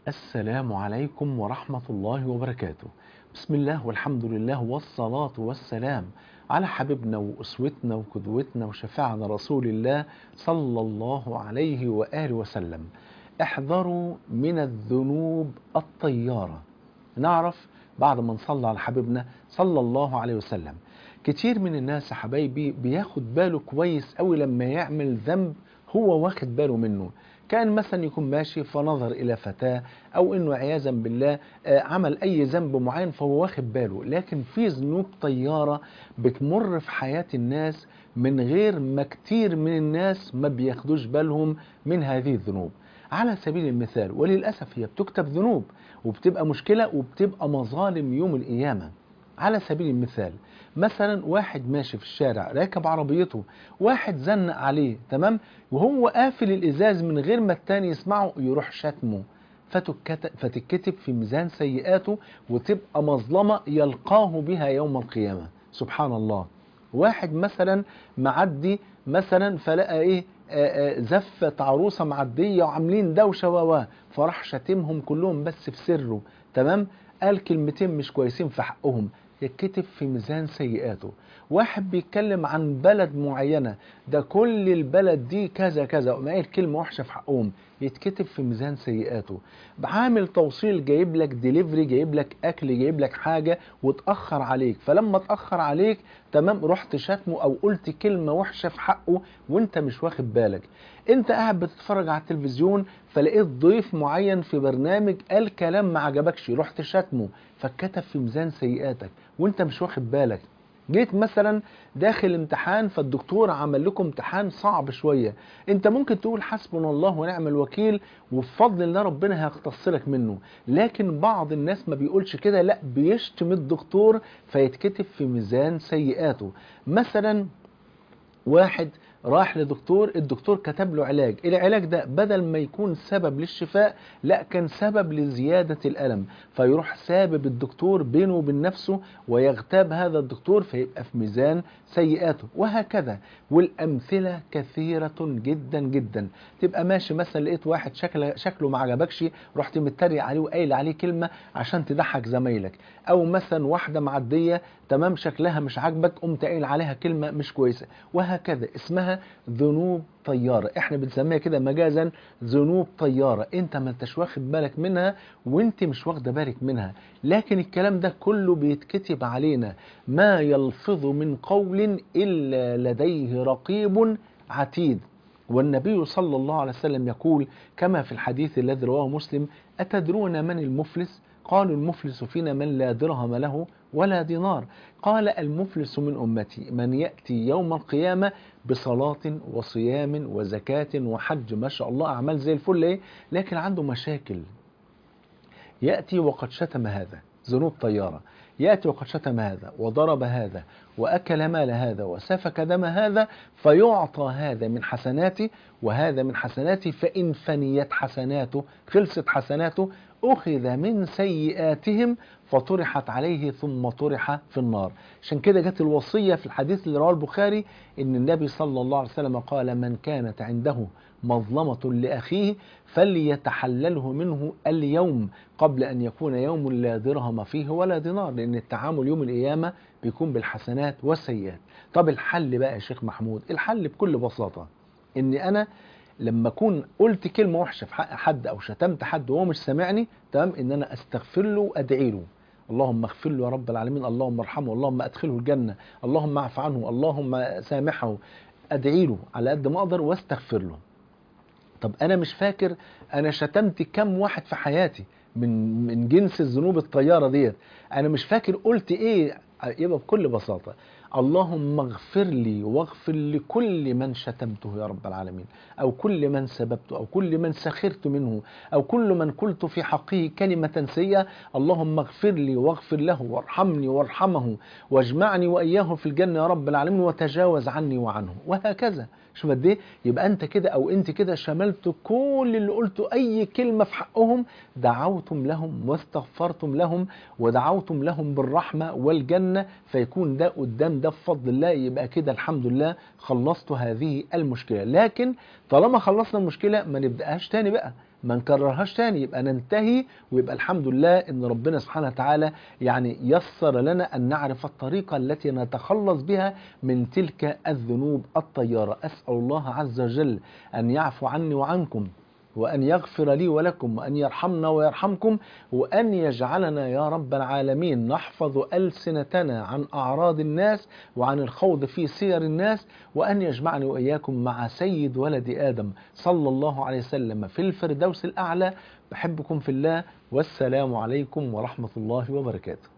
السلام عليكم ورحمة الله وبركاته بسم الله والحمد لله والصلاة والسلام على حبيبنا وأسوتنا وقدوتنا وشفاعنا رسول الله صلى الله عليه وآله وسلم احذروا من الذنوب الطيارة نعرف بعد ما نصلى على حبيبنا صلى الله عليه وسلم كتير من الناس يا حبايبي بياخد باله كويس قوي لما يعمل ذنب هو واخد باله منه كان مثلا يكون ماشي فنظر إلى فتاة أو إنه عياذا بالله عمل أي ذنب معين فهو واخد باله لكن في ذنوب طيارة بتمر في حياة الناس من غير ما كتير من الناس ما بياخدوش بالهم من هذه الذنوب على سبيل المثال وللأسف هي بتكتب ذنوب وبتبقى مشكلة وبتبقى مظالم يوم القيامة على سبيل المثال مثلا واحد ماشي في الشارع راكب عربيته واحد زنق عليه تمام وهو قافل الازاز من غير ما التاني يسمعه يروح شتمه فتتكتب في ميزان سيئاته وتبقى مظلمة يلقاه بها يوم القيامة سبحان الله واحد مثلا معدي مثلا فلقى ايه آآ آآ زفة عروسة معدية وعاملين دوشة و فراح شتمهم كلهم بس في سره تمام قال كلمتين مش كويسين في حقهم يتكتب في ميزان سيئاته واحد بيتكلم عن بلد معينة ده كل البلد دي كذا كذا وما قال كلمة وحشة في حقهم يتكتب في ميزان سيئاته بعامل توصيل جايب لك ديليفري جايب لك اكل جايب لك حاجة واتأخر عليك فلما اتأخر عليك تمام رحت شاتمه او قلت كلمة وحشة في حقه وانت مش واخد بالك انت قاعد بتتفرج على التلفزيون فلقيت ضيف معين في برنامج قال كلام ما عجبكش رحت شاتمه فاتكتب في ميزان سيئاتك وانت مش واخد بالك جيت مثلا داخل امتحان فالدكتور عمل لكم امتحان صعب شوية انت ممكن تقول حسبنا الله ونعم الوكيل وبفضل الله ربنا هيختص لك منه لكن بعض الناس ما بيقولش كده لا بيشتم الدكتور فيتكتب في ميزان سيئاته مثلا واحد راح لدكتور الدكتور كتب له علاج العلاج ده بدل ما يكون سبب للشفاء لا كان سبب لزيادة الألم فيروح سابب الدكتور بينه وبين نفسه ويغتاب هذا الدكتور فيبقى في ميزان سيئاته وهكذا والأمثلة كثيرة جدا جدا تبقى ماشي مثلا لقيت واحد شكله, شكله ما عجبكش رحت متريق عليه وقايل عليه كلمة عشان تضحك زمايلك أو مثلا واحدة معدية تمام شكلها مش عاجبك قمت قايل عليها كلمة مش كويسة وهكذا اسمها ذنوب طيارة احنا بنسميها كده مجازا ذنوب طيارة انت ما انتش واخد بالك منها وانت مش واخده بالك منها لكن الكلام ده كله بيتكتب علينا ما يلفظ من قول إلا لديه رقيب عتيد والنبي صلى الله عليه وسلم يقول كما في الحديث الذي رواه مسلم أتدرون من المفلس قالوا المفلس فينا من لا درهم له ولا دينار قال المفلس من أمتي من يأتي يوم القيامة بصلاة وصيام وزكاة وحج ما شاء الله أعمال زي الفل إيه لكن عنده مشاكل يأتي وقد شتم هذا ذنوب طيارة يأتي وقد شتم هذا وضرب هذا وأكل مال هذا وسفك دم هذا فيعطى هذا من حسناته وهذا من حسناته فإن فنيت حسناته خلصت حسناته أخذ من سيئاتهم فطرحت عليه ثم طرح في النار عشان كده جت الوصية في الحديث اللي رواه البخاري ان النبي صلى الله عليه وسلم قال من كانت عنده مظلمة لأخيه فليتحلله منه اليوم قبل أن يكون يوم لا درهم فيه ولا دينار لأن التعامل يوم القيامة بيكون بالحسنات والسيئات طب الحل بقى يا شيخ محمود الحل بكل بساطة ان أنا لما اكون قلت كلمه وحشه في حق حد او شتمت حد وهو مش سامعني تمام ان انا استغفر له وادعي له اللهم اغفر له يا رب العالمين اللهم ارحمه اللهم ادخله الجنه اللهم اعف عنه اللهم سامحه ادعي له على قد ما اقدر واستغفر له طب انا مش فاكر انا شتمت كم واحد في حياتي من من جنس الذنوب الطياره ديت انا مش فاكر قلت ايه يبقى بكل بساطه اللهم اغفر لي واغفر لكل من شتمته يا رب العالمين أو كل من سببته أو كل من سخرت منه أو كل من قلت في حقه كلمة سيئة اللهم اغفر لي واغفر له وارحمني وارحمه واجمعني وإياه في الجنة يا رب العالمين وتجاوز عني وعنه وهكذا شوف قد ايه يبقى انت كده او انت كده شملت كل اللي قلته اي كلمه في حقهم دعوتم لهم واستغفرتم لهم ودعوتم لهم بالرحمه والجنه فيكون ده قدام ده بفضل الله يبقى كده الحمد لله خلصت هذه المشكله لكن طالما خلصنا المشكله ما نبداهاش تاني بقى ما نكررهاش تاني يبقى ننتهي ويبقى الحمد لله ان ربنا سبحانه وتعالى يعني يسر لنا ان نعرف الطريقه التي نتخلص بها من تلك الذنوب الطياره اسال الله عز وجل ان يعفو عني وعنكم وأن يغفر لي ولكم وأن يرحمنا ويرحمكم وأن يجعلنا يا رب العالمين نحفظ ألسنتنا عن أعراض الناس وعن الخوض في سير الناس وأن يجمعني وإياكم مع سيد ولد آدم صلى الله عليه وسلم في الفردوس الأعلى بحبكم في الله والسلام عليكم ورحمة الله وبركاته